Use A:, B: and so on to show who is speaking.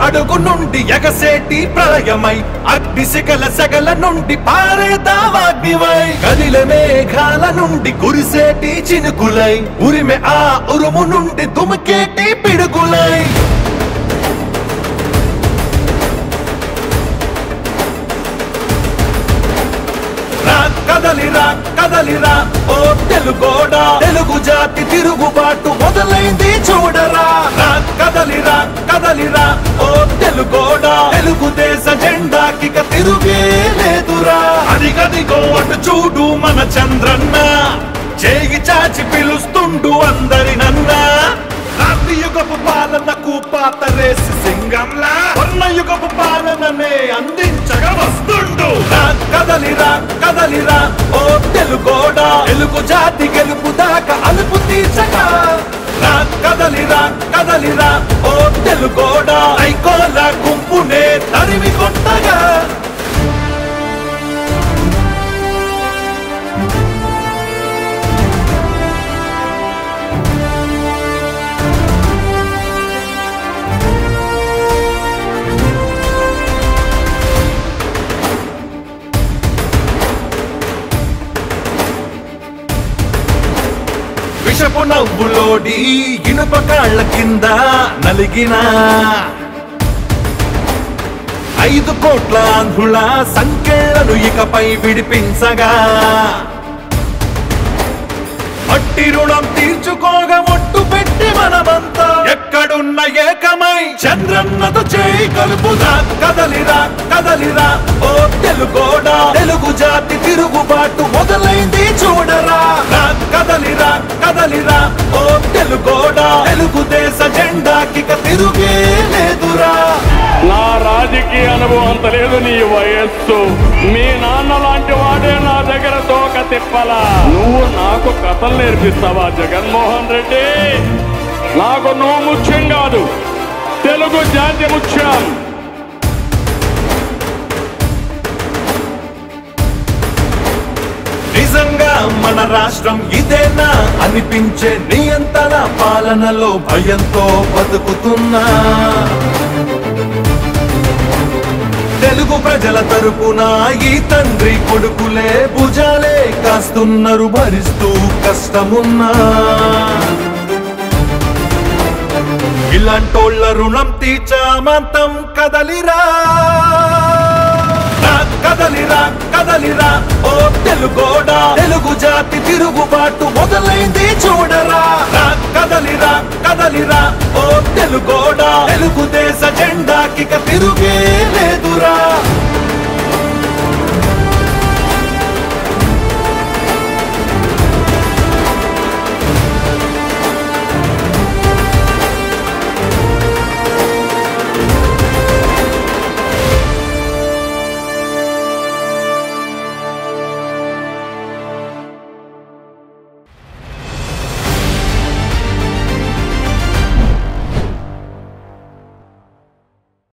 A: అడుగు నుండి ఎగసేటి ప్రళయమై అగ్ని శిఖల సెగల నుండి పారేదావాగ్నివై కదిలే మేఘాల నుండి కురిసేటి చినుకులై ఉరిమె ఆ ఉరుము నుండి దుమికేటి పిడుగులై రా కదలిరా కదలిరా ఓ తెలుగోడా తెలుగు జాతి తిరుగుబాటు మొదలైంది చూడరా రా కదలిరా కదలిరా ఓ తెలుగోడా తెలుగుదేశ జెండాకిక తిరుగే లేదురా అదిగదిగో అటు చూడు మన చంద్రన్న చేయి చాచి పిలుస్తుండు అందరినన్నా రాతి యుగపు పాలనకు పాతరేసి సింగంలా వర్ణ యుగపు పాలననే అందించగా వస్తుండు రా కదలిరా కదలిరా ఓ తెలుగోడా తెలుగు జాతి గెలుపు దాకా అలుపు తీర్చగా రా కదలిరా కదలిరా ఓ తెలుగోడా ఐకోల గుంపునే తరిమి కొట్టగా విషపు నవ్వులోడి ఇనుప కాళ్ళ కింద నలిగిన ఐదు కోట్ల ఆంధ్రుల సంఖ్యలను ఇకపై విడిపించగా మట్టి రుణం తీర్చుకోగా ఒట్టు పెట్టి మనమంతా ఎక్కడున్న ఏకమై చంద్రన్నతో చేయి కలుపుదా కదలిరా కదలిరా ఓ తెలుగోడా తెలుగు జాతి తిరుగుబాటు మొదలైంది చూడరా రా కదలిరా కదలిరా ఓ తెలుగోడా తెలుగుదేశ జెండాకిక తిరుగే లేదురా
B: నా రాజకీయ అనుభవం అంత లేదు నీ వయస్సు మీ నాన్న లాంటి వాడే నా దగ్గర తోక తిప్పలా నువ్వు నాకు కథలు నేర్పిస్తావా జగన్మోహన్ రెడ్డి నాకు నువ్వు ముఖ్యం కాదు తెలుగు జాతి ముఖ్యం
A: నిజంగా మన రాష్ట్రం ఇదేనా అనిపించే నియంత్రణ పాలనలో భయంతో బతుకుతున్నా తెలుగు ప్రజల తరపున ఈ తండ్రి కొడుకులే భుజాలే కాస్తున్నారు భరిస్తూ కష్టమున్నా ఇలాంటోళ్ళ రుణం తీర్చామంతం కదలిరా రా, కదలిరా కదలిరా ఓ తెలుగోడా తెలుగు జాతి తిరుగుబాటు మొదలైంది చూడరా రా, కదలిరా కదలిరా ఓ తెలుగోడా తెలుగుదేశ జెండాకిక తిరుగే